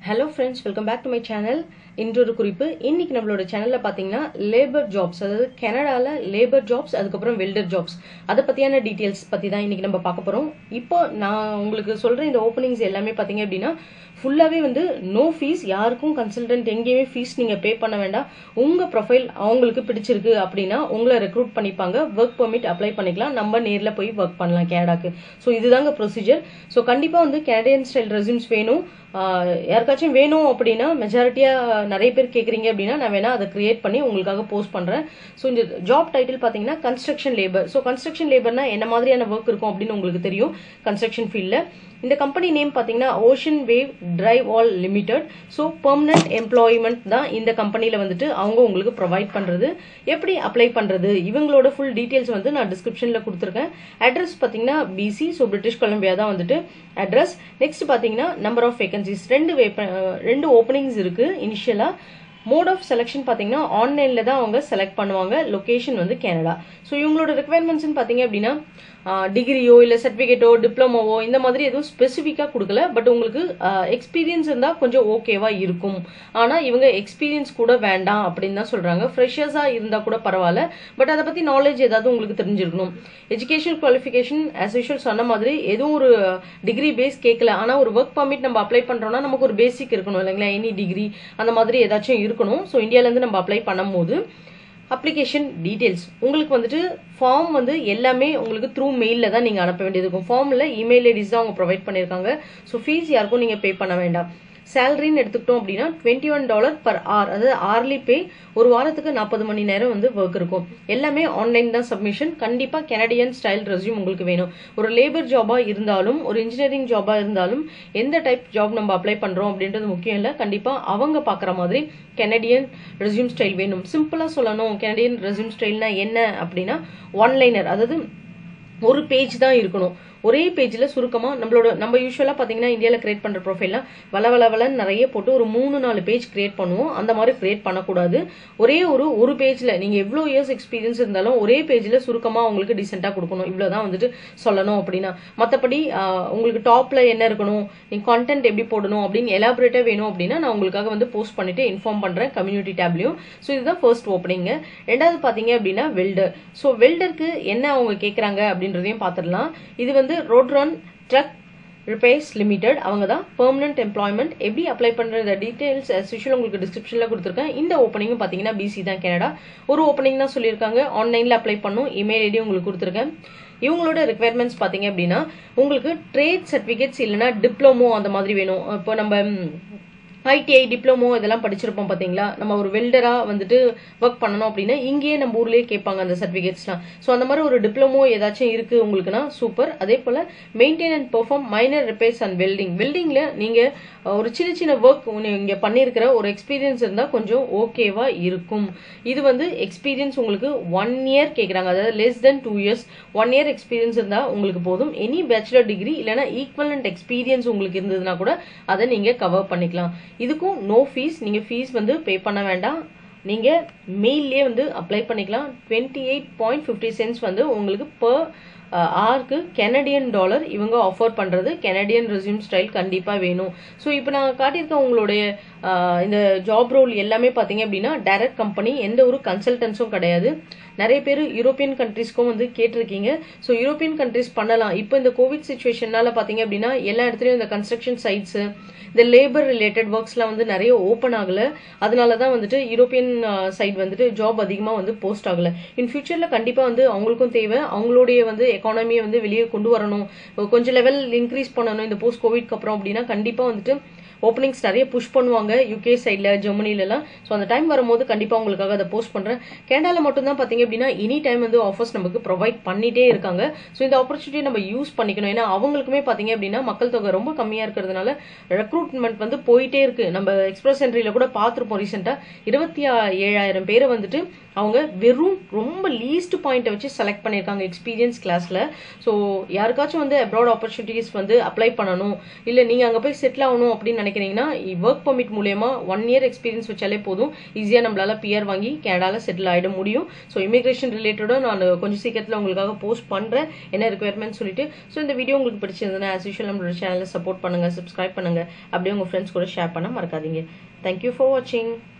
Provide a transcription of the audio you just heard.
hello friends welcome back to my channel இன்றொரு குறிப்பு இன்னைக்கு நம்மளோட சேனல்ல பாத்தீங்கன்னா லேபர் ஜாப்ஸ் அதாவது கனடால லேபர் ஜாப்ஸ் அதுக்கப்புறம் வெல்டர் ஜாப்ஸ் அதை பத்தியான டீட்டெயில்ஸ் பத்தி தான் இன்னைக்கு நம்ம பார்க்க போறோம் இப்போ நான் உங்களுக்கு சொல்ற இந்த ஓப்பனிங்ஸ் எல்லாமே பாத்தீங்க அப்படின்னா ஃபுல்லாவே வந்து நோ ஃபீஸ் யாருக்கும் கன்சல்டன்ட் எங்கேயுமே ஃபீஸ் நீங்க பே பண்ண வேண்டாம் உங்க ப்ரொஃபைல் அவங்களுக்கு பிடிச்சிருக்கு அப்படின்னா உங்களை ரெக்ரூட் பண்ணிப்பாங்க ஒர்க் பெர்மிட் அப்ளை பண்ணிக்கலாம் நம்ம நேர்ல போய் ஒர்க் பண்ணலாம் கேனடாக்கு ஸோ இதுதாங்க ப்ரொசீஜர் ஸோ கண்டிப்பா வந்து கனடியன் ஸ்டைல் ரெசியூம்ஸ் வேணும் ஆஹ் யாருக்காச்சும் வேணும் அப்படின்னா மெஜாரிட்டியா நிறைய பேர் கேக்குறீங்க அப்படின்னா நான் வேணா அதை கிரியேட் பண்ணி உங்களுக்காக போஸ்ட் பண்றேன் ஸோ இந்த ஜாப் டைட்டில் பாத்தீங்கன்னா கன்ஸ்ட்ரக்ஷன் லேபர் ஸோ கன்ஸ்ட்ரக்ஷன் லேபர்னா என்ன மாதிரியான ஒர்க் இருக்கும் அப்படின்னு உங்களுக்கு தெரியும் கன்ஸ்ட்ரக்ஷன் ஃபீல்ட்ல இந்த கம்பெனி நேம் பாத்தீங்கன்னா ocean wave drive all limited so permanent employment தான் இந்த கம்பெனில வந்துட்டு அவங்க உங்களுக்கு ப்ரொவைட் பண்றது எப்படி அப்ளை பண்றது இவங்களோட ஃபுல் டீடைல்ஸ் வந்து நான் டிஸ்கிரிப்ஷன்ல கொடுத்துருக்கேன் அட்ரஸ் பாத்தீங்கன்னா பிசி ஸோ பிரிட்டிஷ் கொலம்பியா தான் வந்துட்டு அட்ரஸ் நெக்ஸ்ட் பாத்தீங்கன்னா நம்பர் ஆஃப் வேகன்சிஸ் ரெண்டு வேப்ப- ரெண்டு ஓப்பனிங்ஸ் இருக்கு இனிஷியலா மோட் ஆஃப் செலெக்ஷன் பாத்தீங்கன்னா ஆன்லைன்ல தான் அவங்க செலக்ட் பண்ணுவாங்க லொகேஷன் வந்து கனடா ஸோ இவங்களோட ரெக்குவயர்மெண்ட்ஸ் பாத்தீங்க அப்படின்னா டிகிரியோ இல்ல சர்டிபிகேட்டோ டிப்ளமோவோ இந்த மாதிரி எதுவும் ஸ்பெசிஃபிக்கா கொடுக்கல பட் உங்களுக்கு எக்ஸ்பீரியன்ஸ் இருந்தா கொஞ்சம் ஓகேவா இருக்கும் ஆனா இவங்க எக்ஸ்பீரியன்ஸ் கூட வேண்டாம் அப்படின்னு தான் சொல்றாங்க ஃப்ரெஷர்ஸா இருந்தா கூட பரவாயில்ல பட் அதை பத்தி நாலேஜ் ஏதாவது உங்களுக்கு தெரிஞ்சிருக்கணும் எஜுகேஷன் குவாலிஃபிகேஷன் ஆஸ் யூஷுவல் சொன்ன மாதிரி எதுவும் ஒரு டிகிரி பேஸ் கேட்கல ஆனா ஒரு ஒர்க் பர்மிட் நம்ம அப்ளை பண்றோம்னா நமக்கு ஒரு பேசிக் இருக்கணும் இல்லைங்களா எனி டிகிரி அந்த மாதிரி ஏதாச்சும் இருக்கணும் ஸோ இந்தியால இருந்து நம்ம அப்ளை பண்ணும்போது அப்ளிகேஷன் டீடைல்ஸ் உங்களுக்கு வந்துட்டு ஃபார்ம் வந்து எல்லாமே உங்களுக்கு த்ரூ மெயிலில் தான் நீங்கள் அனுப்ப வேண்டியது இருக்கும் ஃபார்மில் இமெயில் ஐடிஸ் தான் அவங்க ப்ரொவைட் பண்ணியிருக்காங்க ஸோ ஃபீஸ் யாருக்கும் நீங்கள் பே பண்ண வேண்டாம் சேலரின்னு எடுத்துக்கிட்டோம் அப்படின்னா twenty one dollar per hour அதாவது hourly பே ஒரு வாரத்துக்கு நாற்பது மணி நேரம் வந்து ஒர்க் இருக்கும் எல்லாமே ஆன்லைன் தான் சப்மிஷன் கண்டிப்பா கனடியன் ஸ்டைல் ரெஸ்யூம் உங்களுக்கு வேணும் ஒரு லேபர் ஜாபா இருந்தாலும் ஒரு இன்ஜினியரிங் ஜாபா இருந்தாலும் எந்த டைப் ஜாப் நம்ம அப்ளை பண்றோம் அப்படின்றது முக்கியம் இல்லை கண்டிப்பா அவங்க பாக்குற மாதிரி கனடியன் ரெஸ்யூம் ஸ்டைல் வேணும் சிம்பிளா சொல்லணும் கனடியன் ரெஸ்யூம் ஸ்டைல்னா என்ன அப்படின்னா ஒன்லைனர் அதாவது ஒரு பேஜ் தான் இருக்கணும் ஒரே பேஜ்ல சுருக்கமா நம்மளோட நம்ம யூஸ்வலா பாத்தீங்கன்னா இந்தியால கிரியேட் பண்ற ப்ரொஃபைல்லாம் வள வள வளன்னு நிறைய போட்டு ஒரு மூணு நாலு பேஜ் கிரியேட் பண்ணுவோம் அந்த மாதிரி கிரியேட் பண்ணக்கூடாது ஒரே ஒரு ஒரு பேஜ்ல நீங்க எவ்வளவு இயர்ஸ் எக்ஸ்பீரியன்ஸ் இருந்தாலும் ஒரே பேஜ்ல சுருக்கமா உங்களுக்கு டீசெண்டா கொடுக்கணும் இவ்வளவுதான் வந்துட்டு சொல்லணும் அப்படின்னா மத்தபடி ஆஹ், உங்களுக்கு டாப்ல என்ன இருக்கணும் நீங்க கான்டென்ட் எப்படி போடணும் அப்படின்னு எலாபரேட்டா வேணும் அப்படின்னா நான் உங்களுக்காக வந்து போஸ்ட் பண்ணிட்டு இன்ஃபார்ம் பண்றேன் கம்யூனிட்டி டேப்லயும் ஸோ இதுதான் ஃபர்ஸ்ட் ஓப்பனிங் ரெண்டாவது பாத்தீங்க அப்படின்னா வெல்டர் ஸோ வெல்டருக்கு என்ன அவங்க கேக்குறாங்க அப்படின்றதையும் பார்த்துடலாம் இது வந்து ரோட்ரான் ட்ரக் ரிப்பேர்ஸ் லிமிடெட் அவங்க தான் பெர்மனன்ட் எம்ப்ளாய்மெண்ட் எப்படி அப்ளை பண்ற டீடைல்ஸ் as usual உங்களுக்கு டிஸ்கிரிப்ஷன்ல கொடுத்துருக்கேன் இந்த ஓப்பனிங்கும் பாத்தீங்கன்னா பிசி தான் கனடா ஒரு ஓப்பனிங் தான் சொல்லியிருக்காங்க ஆன்லைன்ல அப்ளை பண்ணும் இமெயில் ஐடி உங்களுக்கு கொடுத்துருக்கேன் இவங்களோட ரெக்குவயர்மெண்ட்ஸ் பாத்தீங்க அப்படின்னா உங்களுக்கு ட்ரேட் சர்டிபிகேட்ஸ் இல்லைன்னா டிப்ளமோ அந்த மாதிரி வேணும் இப்போ நம்ம ஐடிஐ டிப்ளமோ இதெல்லாம் படிச்சிருப்போம் பாத்தீங்களா நம்ம ஒரு வெல்டரா வந்துட்டு ஒர்க் பண்ணணும் அப்படின்னா இங்கேயே நம்ம ஊர்லயே கேட்பாங்க அந்த சர்டிபிகேட்ஸ்லாம் ஸோ அந்த மாதிரி ஒரு டிப்ளமோ ஏதாச்சும் இருக்கு உங்களுக்குன்னா சூப்பர் அதே போல maintain and perform minor repairs and welding வெல்டிங்ல நீங்க அஹ், ஒரு சின்ன சின்ன ஒர்க் நீங்க பண்ணியிருக்கிற ஒரு எக்ஸ்பீரியன்ஸ் இருந்தா கொஞ்சம் ஓகேவா இருக்கும் இது வந்து எக்ஸ்பீரியன்ஸ் உங்களுக்கு ஒன் இயர் கேக்குறாங்க அதாவது less than two years one year experience இருந்தா உங்களுக்கு போதும் எனி பேச்சுலர் டிகிரி இல்லைன்னா ஈக்குவலண்ட் எக்ஸ்பீரியன்ஸ் உங்களுக்கு இருந்ததுன்னா கூட அதை நீங்க கவர் பண்ணிக்கலாம் இதுக்கும் நோ ஃபீஸ் நீங்க ஃபீஸ் வந்து பே பண்ண வேண்டாம் நீங்க மெயிலே வந்து அப்ளை பண்ணிக்கலாம் twenty eight point fifty cents வந்து உங்களுக்கு per ஆர்க்கு கெனடியன் டாலர் இவங்க ஆஃபர் பண்றது கெனடியன் ரெஸ்யூம் ஸ்டைல் கண்டிப்பா வேணும் ஸோ இப்போ நான் காட்டியிருக்க உங்களுடைய ஆஹ், இந்த ஜாப் ரோல் எல்லாமே பாத்தீங்க அப்படின்னா டைரக்ட் கம்பெனி எந்த ஒரு கன்சல்டன்ஸும் கிடையாது நிறைய பேர் யூரோப்பியன் கண்ட்ரீஸ்க்கும் வந்து கேட்டிருக்கீங்க ஸோ யூரோப்பியன் கண்ட்ரீஸ் பண்ணலாம் இப்போ இந்த கோவிட் சுச்சுவேஷனால பாத்தீங்க அப்படின்னா எல்லா இடத்துலயும் இந்த கன்ஸ்ட்ரக்ஷன் சைட்ஸ் இந்த லேபர் ரிலேட்டட் ஒர்க்ஸ்லாம் வந்து நிறைய ஓப்பன் ஆகல அதனால தான் வந்துட்டு யூரோப்பியன் சைடு வந்துட்டு ஜாப் அதிகமாக வந்து போஸ்ட் ஆகல இன் ஃபியூச்சர்ல கண்டிப்பா வந்து அவங்களுக்கும் தேவை அவங்களுடைய வந்து எக்கானமியை வந்து வெளியே கொண்டு வரணும் கொஞ்சம் லெவல் இன்க்ரீஸ் பண்ணணும் இந்த போஸ்ட் கோவிட்க்கு அப்புறம் அப்படின்னா கண்டிப்பா வந்துட்டு ஓப்பனிங்ஸ் நிறைய புஷ் பண்ணுவாங்க யூகே சைடில் ஜெர்மனிலலாம் ஸோ அந்த டைம் வரும்போது கண்டிப்பாக உங்களுக்காக அதை போஸ்ட் பண்ணுறேன் கேனடால மட்டும் தான் பார்த்தீங்க அப்படின்னா எனி டைம் வந்து ஆஃபர்ஸ் நமக்கு ப்ரொவைட் பண்ணிட்டே இருக்காங்க ஸோ இந்த ஆப்பர்ச்சுனிட்டியை நம்ம யூஸ் பண்ணிக்கணும் ஏன்னா அவங்களுக்குமே பார்த்தீங்க அப்படின்னா மக்கள் தொகை ரொம்ப கம்மியாக இருக்கிறதுனால ரெக்ரூட்மெண்ட் வந்து போயிட்டே இருக்கு நம்ம எக்ஸ்பிரஸ் சென்ட்ரியில் கூட பார்த்துருப்போம் ரீசெண்டாக இருபத்தி ஏழாயிரம் பேரை வந்துட்டு அவங்க வெறும் ரொம்ப லீஸ்ட் பாயிண்ட்டை வச்சு செலக்ட் பண்ணியிருக்காங்க எக்ஸ்பீரியன்ஸ் கிளாஸ்ல ஸோ யாருக்காச்சும் வந்து அப்ராட் ஆப்பர்ச்சுனிட்டிஸ் வந்து அப்ளை பண்ணணும் இல்லை நீங்கள் அங்கே போய் செட்டில் ஆகணும் அப்படின்னு நினைக்கிறீங்க நினைக்கிறீங்கன்னா ஒர்க் பர்மிட் மூலயமா ஒன் இயர் எக்ஸ்பீரியன்ஸ் வச்சாலே போதும் ஈஸியாக நம்மளால பிஆர் வாங்கி கனடாவில் செட்டில் ஆகிட முடியும் ஸோ இமிகிரேஷன் ரிலேட்டடாக நான் கொஞ்சம் சீக்கிரத்தில் உங்களுக்காக போஸ்ட் பண்ணுறேன் என்ன ரெக்குயர்மெண்ட் சொல்லிட்டு ஸோ இந்த வீடியோ உங்களுக்கு பிடிச்சிருந்ததுன்னா ஆஸ் யூஷுவல் நம்மளோட சேனலை சப்போர்ட் பண்ணுங்க சப்ஸ்கிரைப் பண்ணுங்க அப்படியே உங்கள் ஃப்ரெண்ட்ஸ் கூட ஷேர் பண்ண மறக்காதீங்க தேங்க்யூ ஃபார் வாட்சிங்